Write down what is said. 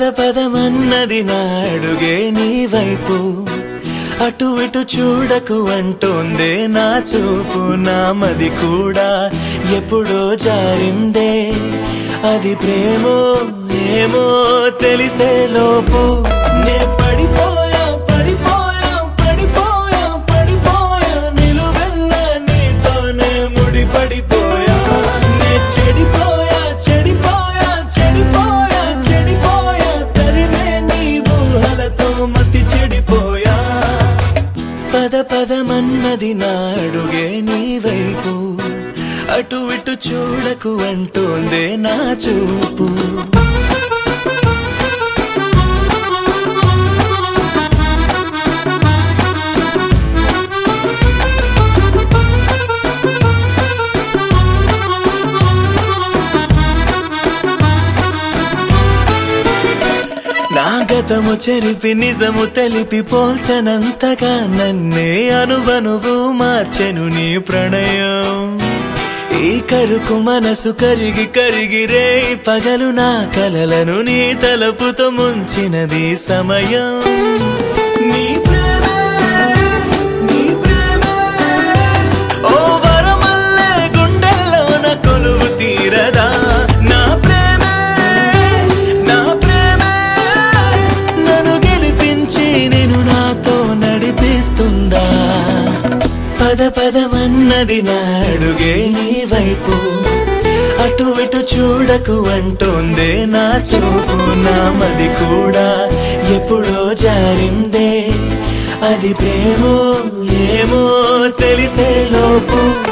పద పదమన్నది నాడుగే నీ వైపు అటు ఇటు చూడకు అంటోందే నా చూపు నా మది కూడా ఎప్పుడో జారిందే అది ప్రేమో ఏమో తెలిసే లోపు నే పడిపోయా పడిపోయా పడిపోయా పడిపోయా నిలువెల్ల నీతోనే ముడి పడిపోయా నే చెడిపోయా చెడిపోయా చెడిపోయా చెడిపోయా తరిమే నీ ఊహలతో మతి చెడిపోయా పద పదమన్నది నాడుగే నీ వైపు అటు ఇటు చూడకు అంటోందే నా చూపు నా గతము చెరిపి నిజము తెలిపి పోల్చనంతగా నన్నే అనువనువు మార్చెను నీ ప్రణయం ఈ కరుకు మనసు కరిగి కరిగి రే పగలు నా కలలను నీ తలపుతో ముంచినది సమయం నీ ప్రేమే, నీ ప్రేమే, ఓ వరమల్లే గుండెల్లోన కొలువు తీరదా నా ప్రేమే నా ప్రేమే నన్ను గెలిపించి నేను నాతో నడిపిస్తుందా పద పదమన్నది నాడుగే నీ వైపు అటు ఇటు చూడకు అంటోందే నా చూపు నా మది కూడా ఎప్పుడో జారిందే అది ప్రేమో ఏమో తెలిసే లోపు